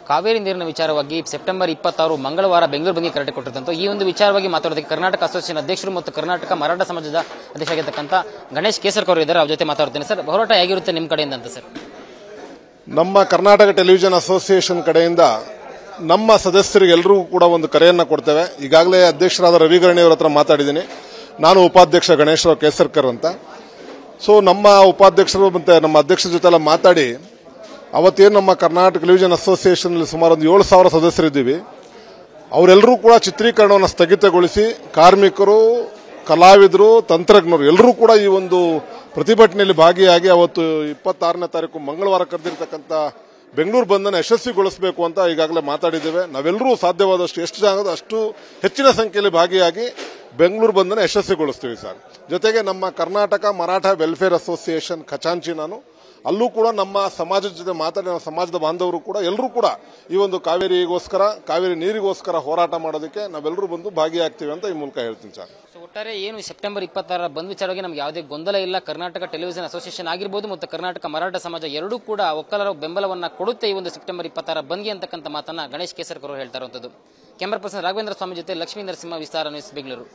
ಕಾವೇರಿ ನೀರಿನ ವಿಚಾರವಾಗಿ ಸೆಪ್ಟೆಂಬರ್ ಇಪ್ಪತ್ತಾರು ಮಂಗಳವಾರ ಬೆಂಗಳೂರು ಬಂದು ಕರೆಕ್ಟ್ ಕೊಟ್ಟಿರ್ತಂತ ಈ ಒಂದು ವಿಚಾರವಾಗಿ ಮಾತಾಡೋದಕ್ಕೆ ಕರ್ನಾಟಕ ಅಸೋಸಿಯೇಷನ್ ಅಧ್ಯಕ್ಷರು ಮತ್ತು ಕರ್ನಾಟಕ ಮರಾಠ ಸಮಾಜದ ಅಧ್ಯಕ್ಷರಾಗಿರ್ತಕ್ಕಂಥ ಗಣೇಶ್ ಕೇಸರ್ಕರ್ ಅವರು ಇದ್ದಾರೆ ಅವ್ರ ಜೊತೆ ಮಾತಾಡ್ತೇನೆ ಸರ್ ಹೋರಾಟ ಹೇಗಿರುತ್ತೆ ನಿಮ್ಮ ಕಡೆಯಿಂದ ಅಂತ ಸರ್ ನಮ್ಮ ಕರ್ನಾಟಕ ಟೆಲಿವಿಷನ್ ಅಸೋಸಿಯೇಷನ್ ಕಡೆಯಿಂದ ನಮ್ಮ ಸದಸ್ಯರಿಗೆಲ್ಲರಿಗೂ ಕೂಡ ಒಂದು ಕರೆಯನ್ನ ಕೊಡ್ತೇವೆ ಈಗಾಗಲೇ ಅಧ್ಯಕ್ಷರಾದ ರವಿಗರಣಿ ಅವರ ಹತ್ರ ಮಾತಾಡಿದ್ದೀನಿ ನಾನು ಉಪಾಧ್ಯಕ್ಷ ಗಣೇಶ್ವರ ಕೇಸರ್ಕರ್ ಅಂತ ಸೊ ನಮ್ಮ ಉಪಾಧ್ಯಕ್ಷರು ಮತ್ತೆ ನಮ್ಮ ಅಧ್ಯಕ್ಷರ ಜೊತೆ ಎಲ್ಲ ಮಾತಾಡಿ ಅವತ್ತೇನು ನಮ್ಮ ಕರ್ನಾಟಕ ಟೆಲಿವಿಷನ್ ಅಸೋಸಿಯೇಷನ್ ಸುಮಾರು ಒಂದು ಏಳು ಸಾವಿರ ಸದಸ್ಯರಿದ್ದೀವಿ ಅವರೆಲ್ಲರೂ ಕೂಡ ಚಿತ್ರೀಕರಣವನ್ನು ಸ್ಥಗಿತಗೊಳಿಸಿ ಕಾರ್ಮಿಕರು ಕಲಾವಿದರು ತಂತ್ರಜ್ಞರು ಎಲ್ಲರೂ ಕೂಡ ಈ ಒಂದು ಪ್ರತಿಭಟನೆಯಲ್ಲಿ ಭಾಗಿಯಾಗಿ ಅವತ್ತು ಇಪ್ಪತ್ತಾರನೇ ತಾರೀಕು ಮಂಗಳವಾರ ಕರೆದಿರ್ತಕ್ಕಂಥ ಬೆಂಗಳೂರು ಬಂಧನ ಯಶಸ್ವಿಗೊಳಿಸಬೇಕು ಅಂತ ಈಗಾಗಲೇ ಮಾತಾಡಿದ್ದೇವೆ ನಾವೆಲ್ಲರೂ ಸಾಧ್ಯವಾದಷ್ಟು ಎಷ್ಟು ಜನ ಆಗೋದು ಅಷ್ಟು ಹೆಚ್ಚಿನ ಸಂಖ್ಯೆಯಲ್ಲಿ ಭಾಗಿಯಾಗಿ ಬೆಂಗಳೂರು ಬಂಧನ ಯಶಸ್ವಿಗೊಳಿಸ್ತೀವಿ ಸರ್ ಜೊತೆಗೆ ನಮ್ಮ ಕರ್ನಾಟಕ ಮರಾಠ ವೆಲ್ಫೇರ್ ಅಸೋಸಿಯೇಷನ್ ಖಚಾಂಚಿ ನಾನು ಅಲ್ಲೂ ಕೂಡ ನಮ್ಮ ಸಮಾಜದ ಜೊತೆ ಮಾತಾಡಿ ನಮ್ಮ ಸಮಾಜದ ಬಾಂಧವರು ಕೂಡ ಎಲ್ಲರೂ ಕೂಡ ಈ ಒಂದು ಕಾವೇರಿಗೋಸ್ಕರ ಕಾವೇರಿ ನೀರಿಗೋಸ್ಕರ ಹೋರಾಟ ಮಾಡೋದಕ್ಕೆ ನಾವೆಲ್ಲರೂ ಬಂದು ಭಾಗಿಯಾಗ್ತೀವಿ ಅಂತ ಈ ಮೂಲಕ ಹೇಳ್ತೀನಿ ಸರ್ ಸೊ ಒಟ್ಟಾರೆ ಏನು ಸೆಪ್ಟೆಂಬರ್ ಇಪ್ಪತ್ತಾರ ಬಂದ್ ವಿಚಾರವಾಗಿ ನಮ್ಗೆ ಯಾವುದೇ ಗೊಂದಲ ಇಲ್ಲ ಕರ್ನಾಟಕ ಟೆಲಿವಿಷನ್ ಅಸೋಸಿಯೇಷನ್ ಆಗಿರ್ಬೋದು ಮತ್ತು ಕರ್ನಾಟಕ ಮರಾಠ ಸಮಾಜ ಎರಡೂ ಕೂಡ ಒಕ್ಕಲರ ಬೆಂಬಲವನ್ನ ಕೊಡುತ್ತೆ ಈ ಒಂದು ಸೆಪ್ಟೆಂಬರ್ ಇಪ್ಪತ್ತಾರ ಬಂದ್ಗೆ ಅಂತಕ್ಕಂಥ ಮಾತನ್ನ ಗಣೇಶ್ ಕೇಸರ್ಕರ್ ಅವರು ಹೇಳ್ತಾ ಇರುವಂತದ್ದು ಕ್ಯಾಮರಾ ಪರ್ಸನ್ ರಾಘವೇಂದ್ರ ಸ್ವಾಮಿ ಜೊತೆ ಲಕ್ಷ್ಮೀ ನರಸಿಂಹ ವಿಸ್ತಾರ ನ್ಯೂಸ್ ಬೆಂಗಳೂರು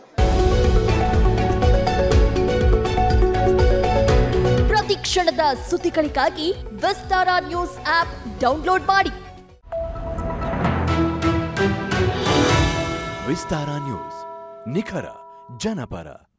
ಪ್ರತಿ ಕ್ಷಣದ ಸುದ್ದಿಗಳಿಗಾಗಿ ವಿಸ್ತಾರ ನ್ಯೂಸ್ ಆಪ್ ಡೌನ್ಲೋಡ್ ಮಾಡಿ ವಿಸ್ತಾರ ನ್ಯೂಸ್ ನಿಖರ ಜನಪರ